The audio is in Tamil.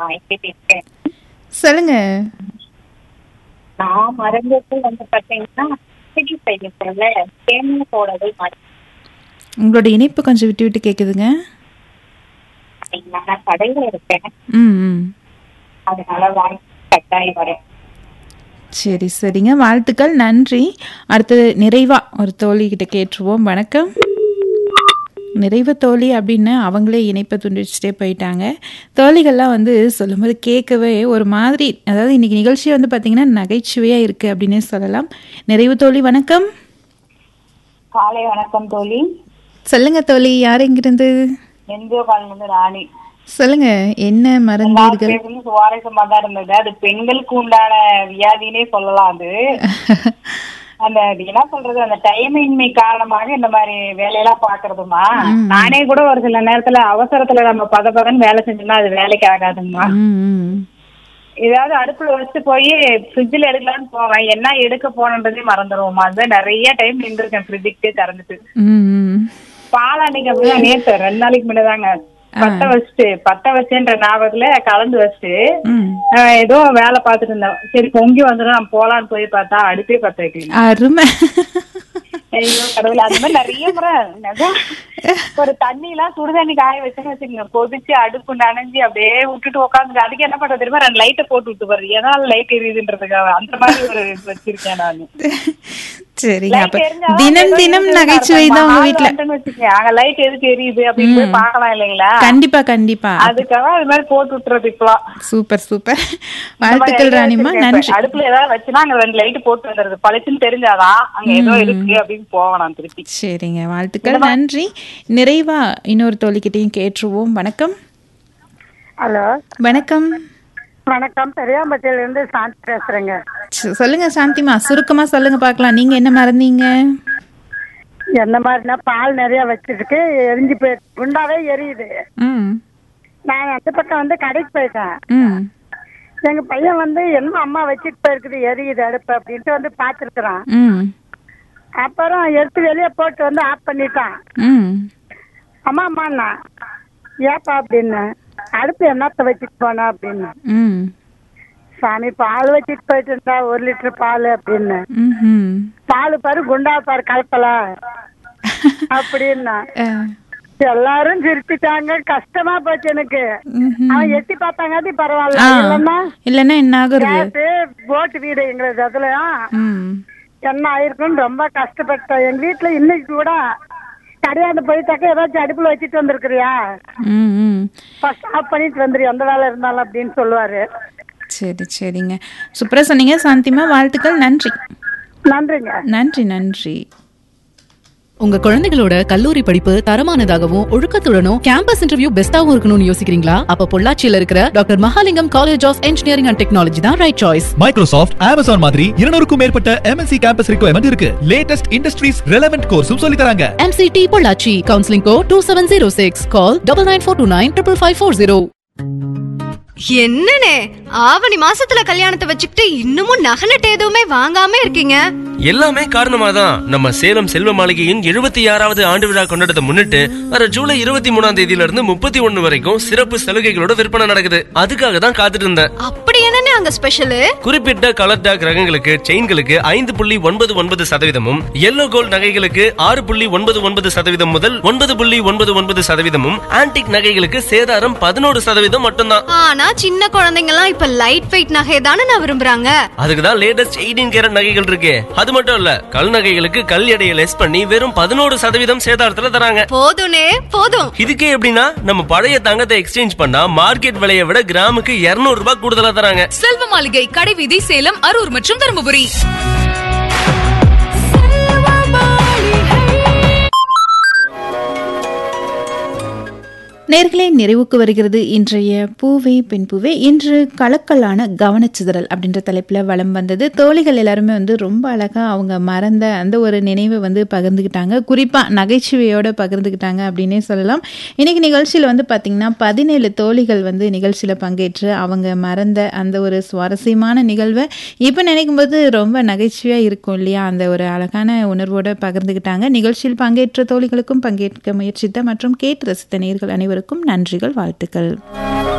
நான் எப்படி இருக்கேன் சொல்லுங்க நான் மறந்தது வந்து பாத்தீங்கன்னா சிட்டி சைடுல தேனோடது மாதிரி உங்களோட இணைப்பு கொஞ்சம் விட்டு விட்டு கேட்குதுங்க நான் கடையில இருக்கேன் ம் ம் அதனால வாங்கி கட்டாயம் வரேன் சரி சரிங்க வாழ்த்துக்கள் நன்றி அடுத்தது நிறைவா ஒரு தோழி கிட்ட கேட்டுருவோம் வணக்கம் நிறைவு தோழி அப்படின்னு அவங்களே இணைப்பை துண்டிச்சுட்டே போயிட்டாங்க தோழிகள்லாம் வந்து சொல்லும்போது கேட்கவே ஒரு மாதிரி அதாவது இன்னைக்கு நிகழ்ச்சி வந்து பார்த்தீங்கன்னா நகைச்சுவையாக இருக்குது அப்படின்னே சொல்லலாம் நிறைவு தோழி வணக்கம் காலை வணக்கம் தோழி சொல்லுங்க தோழி யார் எங்கிருந்து என்ஜிஓ காலனி வந்து ராணி சொல்லுங்க என்ன மறந்தீர்கள் பேசுறது சுவாரஸ்யமா தான் இருந்தது அது பெண்களுக்கு உண்டான வியாதினே சொல்லலாம் அது அந்த அது என்ன சொல்றது அந்த டைமின்மை காரணமாக இந்த மாதிரி வேலையெல்லாம் பாக்குறதுமா நானே கூட ஒரு சில நேரத்துல அவசரத்துல நம்ம பத பதன்னு வேலை செஞ்சோம்னா அது வேலைக்கு ஆகாதுங்கம்மா ம் ம் ஏதாவது அடுப்புல வச்சு போய் ஃப்ரிட்ஜில் எடுக்கலாம்னு போவேன் என்ன எடுக்க போனன்றதே மறந்துடுவோமா அது நிறைய டைம் நின்றுருக்கேன் ஃப்ரிட்ஜுக்கு திறந்துட்டு ம் ம் பால் அன்னைக்கு அப்படிதான் நேத்து ரெண்டு நாளைக்கு முன்னதாங்க பத்த வச்சுட்டு பத்த வச்சேன்ற ஞாபகத்துல கலந்து வச்சுட்டு ம் ஆஹ் ஏதோ வேலை பார்த்துட்டு இருந்தேன் சரி பொங்கி வந்துடும் நான் போலான்னு போய் பார்த்தா அடுப்பே பத்த வைக்கல அருமை ஐயோ கடவுளே அந்த மாதிரி நிறைய முறை நிஜம். ஒரு தண்ணி எல்லாம் சுடு தண்ணி காய வச்சுன்னு வச்சுக்கோங்க கொதிச்சு அடுப்பு நனைஞ்சு அப்படியே விட்டுட்டு உட்காந்து அதுக்கு என்ன பண்றது தெரியுமா ரெண்டு லைட்டை போட்டு விட்டு போறது எதனால லைட் எரியுதுன்றதுக்காக அந்த மாதிரி ஒரு இது வச்சிருக்கேன் நான் சரிங்க அப்ப லைட் எரிஞ்சாதான் தினம் ஏதோ தினம் இருக்குன்னு நகைச்சுவை அர்த்தம். தான் உங்க ஆள் வீட்ல வந்துன்னு வச்சுக்கோங்க, அங்க லைட் எதுக்கு எரியுது அப்படின்னு போய் பார்க்கலாம் இல்லைங்களா கண்டிப்பா கண்டிப்பா அதுக்காக அது மாதிரி போட்டு விட்டுறது இப்பலாம் சூப்பர் சூப்பர் இந்த மாதிரி வாழ்த்துக்கள் idea ராணிமா வச்சிருக்கேன். நன்றி அடுப்புல ஏதாவது வச்சுனா அங்க ரெண்டு லைட் போட்டு வந்துருது பளிச்சுன்னு தெரிஞ்சாதான் அங்க ஏதோ இருக்கு அப்படின்னு போவேன் திருப்பி சரிங்க வாழ்த்துக்கள் நன்றி நிறைவா இன்னொரு தோழிக்கிட்டையும் கேட்டுருவோம் வணக்கம் ஹலோ வணக்கம் வணக்கம் பெரியாம்பட்டியில இருந்து சாந்தி பேசுறேங்க ச- சொல்லுங்க சாந்திமா சுருக்கமா சொல்லுங்க பார்க்கலாம் நீங்க என்ன மறந்தீங்க என்ன மாதிரினா பால் நிறைய வச்சிருக்கு எரிஞ்சு போய் குண்டாவே எரியுது ம் நான் அந்த பக்கம் வந்து கடைக்கு போயிட்டேன் ம் எங்க பையன் வந்து என்ன அம்மா வச்சுட்டு போயிருக்குது எரியுது அடுப்பு அப்படின்ட்டு வந்து பாத்துருக்குறான் ம் அப்புறம் எடுத்து வெளியே போட்டு வந்து ஆஃப் பண்ணிட்டான் ம் அம்மா அம்மாண்ணா ஏப்பா அப்படின்னு அடுப்பு என்னத்த வச்சுட்டு போனா அப்படின்னு ம் சாமி பால் வச்சுட்டு போயிட்டு இருந்தா ஒரு லிட்டர் பால் அப்படின்னு ம்ஹும். பால் பாரு குண்டா பாரு கலப்பல அப்படின்னா அஹ், எல்லாரும் சிரிச்சுட்டாங்க கஷ்டமா போச்சு எனக்கு ம்ஹும். அவன் எட்டி பார்த்தாங்காட்டி பரவாயில்ல ஆ இல்லைன்னா இல்லைன்னா என்ன ஆகுறது கேஸ் போட்டு வீடு எங்களுக்கு அதுல ம் என்ன ஆயிருக்குன்னு ரொம்ப கஷ்டப்பட்டோம் எங்க வீட்டுல இன்னைக்கு கூட கடையாண்டு போயிட்டாக்க ஏதாச்சும் அடுப்புல வச்சுட்டு வந்திருக்கிறியா ம் ம் ஃபர்ஸ்ட் ஆஃப் பண்ணிட்டு வந்துரு எந்த வேலை இருந்தாலும் அப்படின்னு சொல்லுவாரு சரி சரிங்க சூப்பரா சொன்னீங்க சாந்திமா வாழ்த்துக்கள் நன்றி நன்றிங்க நன்றி நன்றி உங்க குழந்தைகளோட கல்லூரி படிப்பு தரமானதாகவும் ஒழுக்கத்துடனும் கேம்பஸ் இன்டர்வியூ பெஸ்டாவும் இருக்கணும்னு யோசிக்கிறீங்களா அப்ப பொள்ளாச்சியில இருக்கிற doctor Mahalingam college of engineering and technology தான் ரைட் சாய்ஸ் மைக்ரோசாஃப்ட் அமேசான் மாதிரி இருநூறுக்கும் மேற்பட்ட எம்என்சி கேம்பஸ் ரிக்வயர்மெண்ட் இருக்கு லேட்டஸ்ட் இண்டஸ்ட்ரீஸ் ரெலவென்ட் கோர்ஸும் சொல்லி தராங்க MCT Pollachi counselling go two seven zero six call double nine four two nine triple five four zero என்னனே ஆவணி மாசத்துல கல்யாணத்தை வச்சுக்கிட்டு இன்னமும் நகை நட்டு எதுவுமே வாங்காம இருக்கீங்க எல்லாமே காரணமா தான் நம்ம சேலம் செல்வ மாளிகையின் எழுபத்தி ஆறாவது ஆண்டு விழா கொண்டாடத்தை முன்னிட்டு வர ஜூலை இருபத்தி மூணாம் தேதியில இருந்து முப்பத்தி ஒண்ணு வரைக்கும் சிறப்பு சலுகைகளோட விற்பனை நடக்குது அதுக்காக தான் காத்துட்டு இருந்தேன் அப்படி என்னனே அங்க ஸ்பெஷல் குறிப்பிட்ட கலர் டாக் ரகங்களுக்கு செயின்களுக்கு ஐந்து புள்ளி ஒன்பது ஒன்பது சதவீதமும் எல்லோ கோல்ட் நகைகளுக்கு ஆறு புள்ளி ஒன்பது ஒன்பது சதவீதம் முதல் ஒன்பது புள்ளி ஒன்பது ஒன்பது சதவீதமும் ஆன்டிக் நகைகளுக்கு சேதாரம் பதினோரு சதவீதம் மட்டும்தான் ஆனா சின்ன குழந்தைங்க எல்லாம் இப்ப லைட் வெயிட் நகை தானே நான் விரும்புறாங்க அதுக்கு தான் லேட்டஸ்ட் எயிட்டீன் கேரட் நகைகள் இருக்கு அது மட்டும் இல்ல கல் நகைகளுக்கு கல் எடையை லெஸ் பண்ணி வெறும் பதினோரு சதவீதம் சேதாரத்துல தராங்க போதும்னே போதும் இதுக்கே எப்படின்னா நம்ம பழைய தங்கத்தை எக்ஸ்சேஞ்ச் பண்ணா மார்க்கெட் விலையை விட கிராமுக்கு 200 ரூபாய் கூடுதலா தராங்க செல்வ மாளிகை கடைவீதி சேலம் அரூர் மற்றும் தருமபுரி நேர்களே நிறைவுக்கு வருகிறது இன்றைய பூவே பெண் பூவே இன்று கலக்கலான கவனச்சிதறல் அப்படின்ற தலைப்பில் வலம் வந்தது தோழிகள் எல்லாருமே வந்து ரொம்ப அழகாக அவங்க மறந்த அந்த ஒரு நினைவை வந்து பகிர்ந்துக்கிட்டாங்க குறிப்பாக நகைச்சுவையோடு பகிர்ந்துக்கிட்டாங்க அப்படின்னே சொல்லலாம் இன்னைக்கு நிகழ்ச்சியில் வந்து பார்த்திங்கன்னா பதினேழு தோழிகள் வந்து நிகழ்ச்சியில் பங்கேற்று அவங்க மறந்த அந்த ஒரு சுவாரஸ்யமான நிகழ்வை இப்போ நினைக்கும் போது ரொம்ப நகைச்சுவையாக இருக்கும் இல்லையா அந்த ஒரு அழகான உணர்வோடு பகிர்ந்துக்கிட்டாங்க நிகழ்ச்சியில் பங்கேற்ற தோழிகளுக்கும் பங்கேற்க முயற்சித்த மற்றும் கேட்டு ரசித்த நேர்கள் அனைவருக்கும் நன்றிகள் வாழ்த்துக்கள்